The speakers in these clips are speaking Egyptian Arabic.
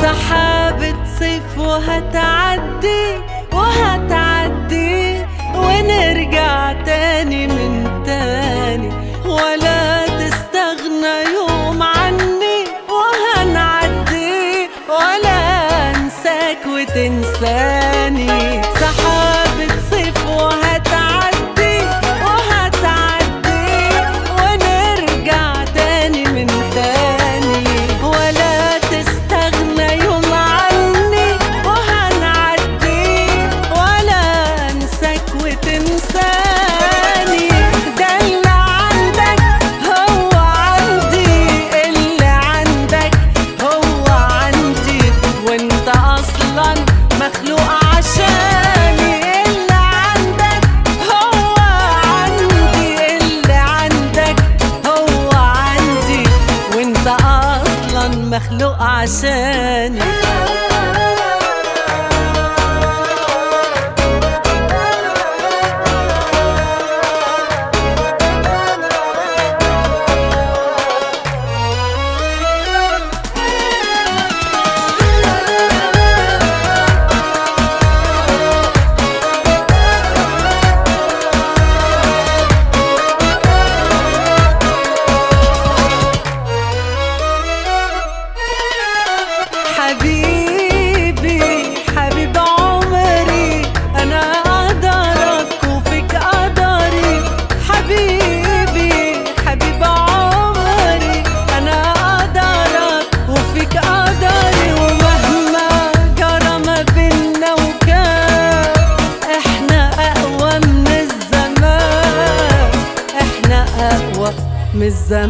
سحابة صيف وهتعدي وهتعدي ونرجع تاني من تاني ولا تستغنى يوم عني وهنعدي ولا انساك وتنساني سحابة صيف وهتعدي وهتعدي ونرجع تاني من تاني ولا تستغنى يوم عني وهنعدي ولا انساك وتنساني ده اللي عندك هو عندي اللي عندك هو عندي وانت اصلا مخلوق عشاني اللي عندك هو عندي اللي عندك هو عندي وانت اصلا مخلوق عشاني حبيبي حبيب عمري انا قدرك وفيك قدري حبيبي حبيب عمري انا قدرك وفيك قدري ومهما جرى ما بينا وكان احنا اقوى من الزمان احنا اقوى من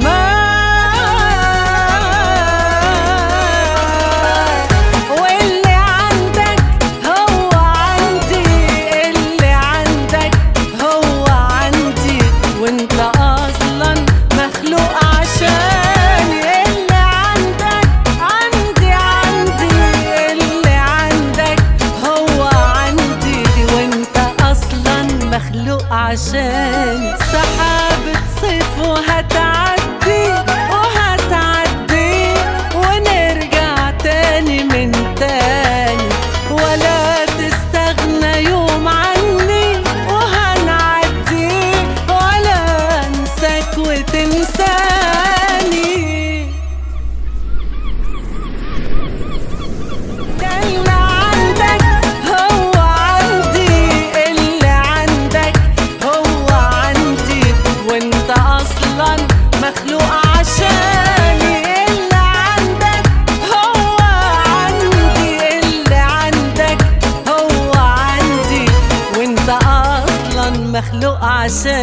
الزمان واللي عندك هو عندي اللي عندك هو عندي وانت اصلا مخلوق عشاني اللي عندك عندي عندي اللي عندك هو عندي وانت اصلا مخلوق عشاني سحابة صيف وهتعدي وهتعدي ونرجع تاني من تاني ولا تستغنى يوم عني وهنعدي ولا انساك وتنساني ده اللي عندك هو عندي اللي عندك هو عندي وانت اصلا مخلوق عشاني اللي عندك هو عندي اللي عندك هو عندي وانت اصلا مخلوق عشاني